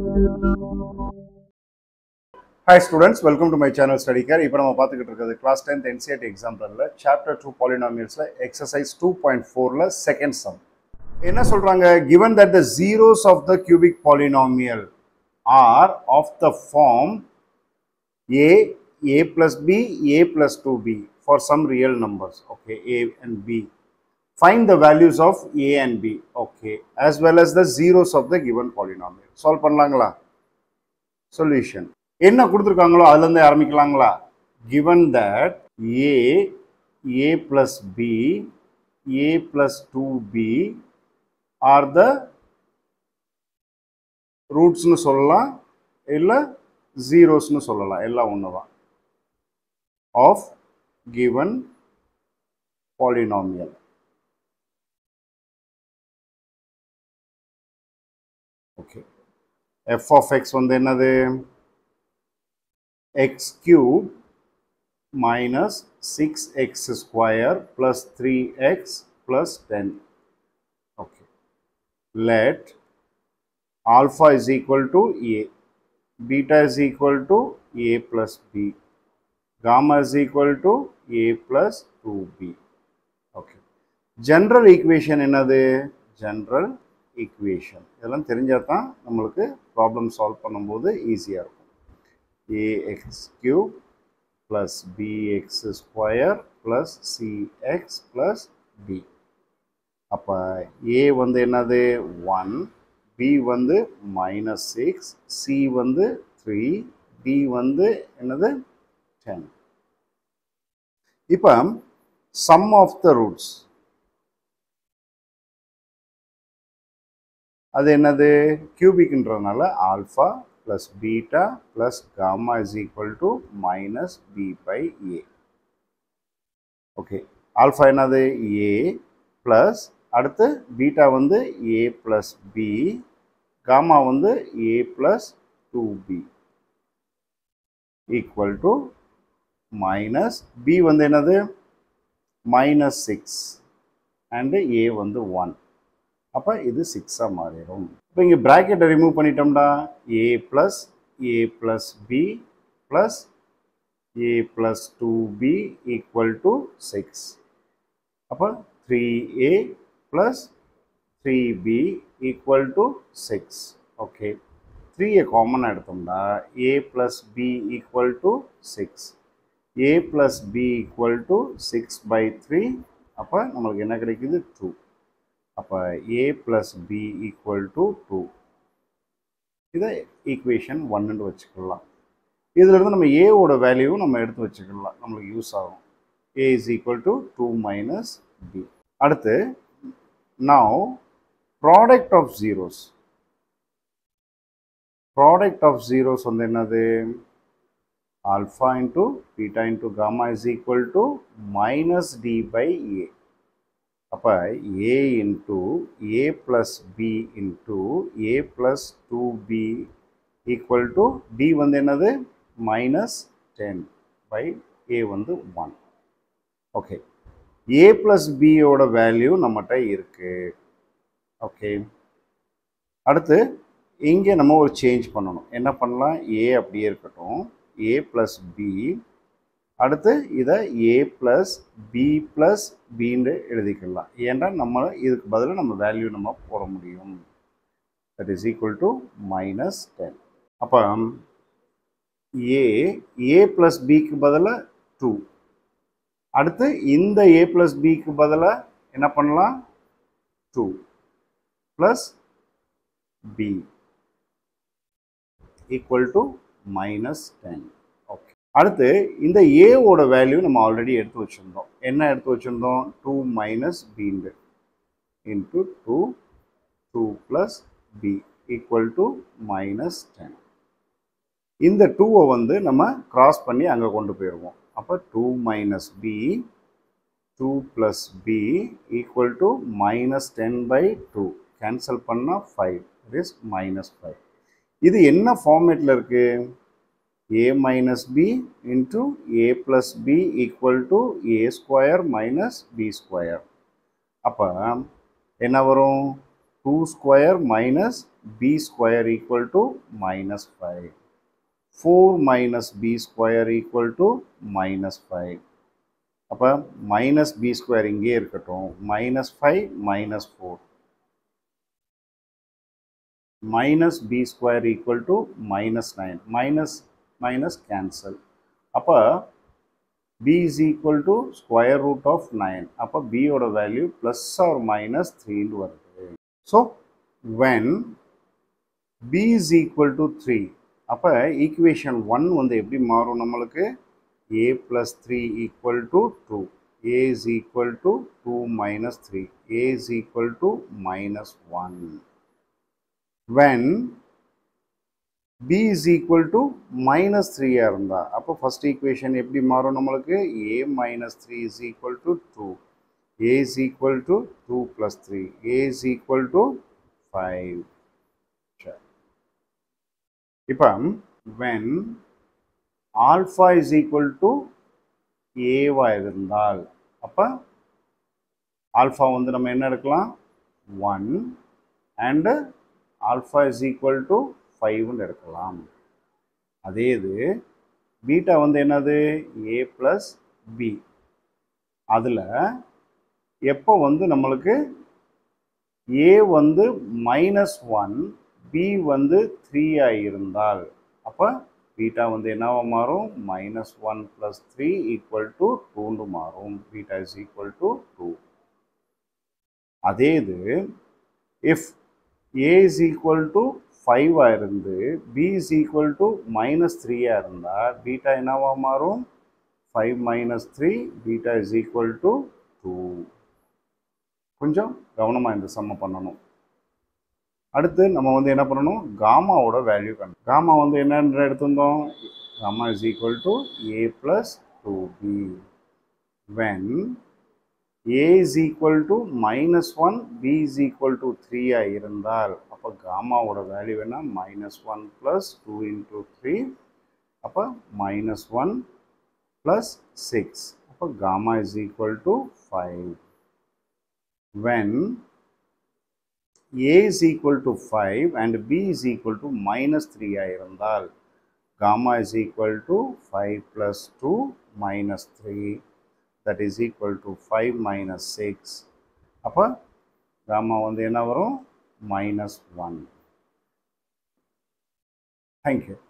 hi students welcome to my channel study care இப்போ நம்ம பார்த்துக்கிட்டு இருக்கிறது கிளாஸ் டென்த் என்சிஆர்டி எக்ஸாம்பிளில் சாப்டர் டூ பாலினாமியல்ஸில் எக்ஸசைஸ் டூ பாயிண்ட் ஃபோரில் செகண்ட் சம் என்ன சொல்கிறாங்க given that the zeros of the cubic polynomial are of the form a a plus b a plus 2b for some real numbers okay a and b find the values of a and b okay as well as the zeros of the given polynomial solve பண்ணலாங்களா solution என்ன கொடுத்துருக்காங்களோ அதுலேருந்து ஆரம்பிக்கலாங்களா given that a a plus b a plus 2b are the ரூட்ஸ்னு சொல்லலாம் இல்லை ஜீரோஸ்னு சொல்லலாம் எல்லாம் ஒன்று தான் of given polynomial okay f of x வந்து என்னது x cube minus six x square plus three x plus ten okay let alpha is equal to a beta is equal to a plus b gamma is equal to a plus 2b okay general equation என்னது general equation இதெல்லாம் தெரிஞ்சால் தான் நம்மளுக்கு problem solve பண்ணும்போது ஈஸியாக இருக்கும் ax cube plus bx square plus cx plus b அப்போ a வந்து என்னது 1 பி வந்து மைனஸ் சிக்ஸ் சி வந்து த்ரீ டி வந்து என்னது டென் இப்போ சம் ஆஃப் த ரூட்ஸ் அது என்னது கியூபிக்ன்றதுனால alpha plus beta plus gamma is equal to minus b by a okay alpha என்னது ஏ ப்ளஸ் அடுத்து பீட்டா வந்து ஏ ப்ளஸ் பி காமா வந்து a plus two b equal to minus b வந்து என்னது minus six and ஏ வந்து one அப்போ இது சிக்ஸாக மாறிடும் இப்போ இங்கே ப்ராக்கெட்டை ரிமூவ் பண்ணிட்டோம்டா a plus a plus b plus a plus two b equal to six அப்போ three a plus 3b equal to 6 okay 3 காமன் எடுத்தோம்னா a plus b equal to 6 a plus b equal to 6 by 3 அப்போ நம்மளுக்கு என்ன கிடைக்குது 2 அப்போ a plus b equal to 2 இதை equation ஒன்னுன்னு வச்சுக்கலாம் இதிலிருந்து நம்ம ஏவோட வேல்யூ நம்ம எடுத்து வச்சுக்கலாம் நம்மளுக்கு யூஸ் ஆகும் a is equal to 2 minus b அடுத்து now product of zeros product of zeros வந்து என்னது alpha into beta into gamma is equal to minus d by a அப்போ a into a plus b into a plus 2b equal to d வந்து என்னது minus 10 by a வந்து 1 okay a plus பியோட value நம்மகிட்ட இருக்கு okay அடுத்து இங்கே நம்ம ஒரு சேஞ்ச் பண்ணணும் என்ன பண்ணலாம் ஏ அப்படியே இருக்கட்டும் ஏ ப்ளஸ் பி அடுத்து இதை ஏ ப்ளஸ் பி ப்ளஸ் பின்னு எழுதிக்கலாம் ஏன்னா நம்ம இதுக்கு பதிலாக நம்ம வேல்யூ நம்ம போட முடியும் that is equal to minus ten அப்போ ஏ ஏ ப்ளஸ் பிக்கு பதிலாக டூ அடுத்து இந்த ஏ ப்ளஸ் பிக்கு பதிலாக என்ன பண்ணலாம் two plus b equal to minus ten okay அடுத்து இந்த ஏவோட வேல்யூ நம்ம ஆல்ரெடி எடுத்து வச்சுருந்தோம் என்ன எடுத்து வச்சுருந்தோம் டூ மைனஸ் பின்னு into two two plus b equal to minus ten இந்த டூவை வந்து நம்ம கிராஸ் பண்ணி அங்கே கொண்டு போயிடுவோம் அப்போ two minus b two plus b equal to minus ten by two cancel பண்ணால் five it is minus five இது என்ன ஃபார்மேட்டில் இருக்குது a minus b into a plus b equal to a square minus b square அப்போ என்ன வரும் two square minus b square equal to minus five four minus b square equal to minus five அப்போ minus b square இங்கே இருக்கட்டும் minus five minus four minus b square equal to minus nine minus minus cancel அப்போ b is equal to square root of 9 அப்போ b ஓட value plus or minus 3 வருது so when b is equal to 3 அப்போ equation 1 வந்து எப்படி மாறும் நம்மளுக்கு a plus 3 equal to 2 a is equal to 2 minus 3 a is equal to minus 1 when b is equal to minus 3 இருந்தா அப்போ first equation எப்படி மாறும் நம்மளுக்கு a minus 3 is equal to 2 a is equal to 2 plus 3 a is equal to 5 சரி இப்போ when alpha is equal to a வா இருந்தால் அப்போ ஆல்ஃபா வந்து நம்ம என்ன எடுக்கலாம் 1 and alpha is equal to ஃபைவ்னு எடுக்கலாம் அதே இது பீட்டா வந்து என்னது ஏ ப்ளஸ் பி அதில் எப்போ வந்து நம்மளுக்கு ஏ வந்து மைனஸ் ஒன் பி வந்து த்ரீயாக இருந்தால் அப்போ பீட்டா வந்து என்னவா மாறும் minus one plus three equal to டூன்னு மாறும் beta is equal to two அதே இது if a is equal to ஃபைவாக இருந்து b is equal to minus த்ரீயாக இருந்தால் பீட்டா என்னவா மாறும் five minus three beta is equal to two கொஞ்சம் கவனமாக இந்த சம்ம பண்ணணும் அடுத்து நம்ம வந்து என்ன பண்ணணும் காமாவோட வேல்யூ கண்டு காமா வந்து என்னன்ற எடுத்திருந்தோம் gamma is equal to a plus two b when a is equal to minus one b is equal to த்ரீயாக இருந்தால் அப்போ காமாவோட வேல்யூ என்ன minus one plus two into three அப்போ மைனஸ் ஒன் ப்ளஸ் சிக்ஸ் அப்போ gamma is equal to five when a is equal to five and b is equal to minus த்ரீயாக இருந்தால் gamma is equal to five plus two minus three that is equal to 5 minus 6 அப்போ gamma வந்து என்ன வரும் minus 1 thank you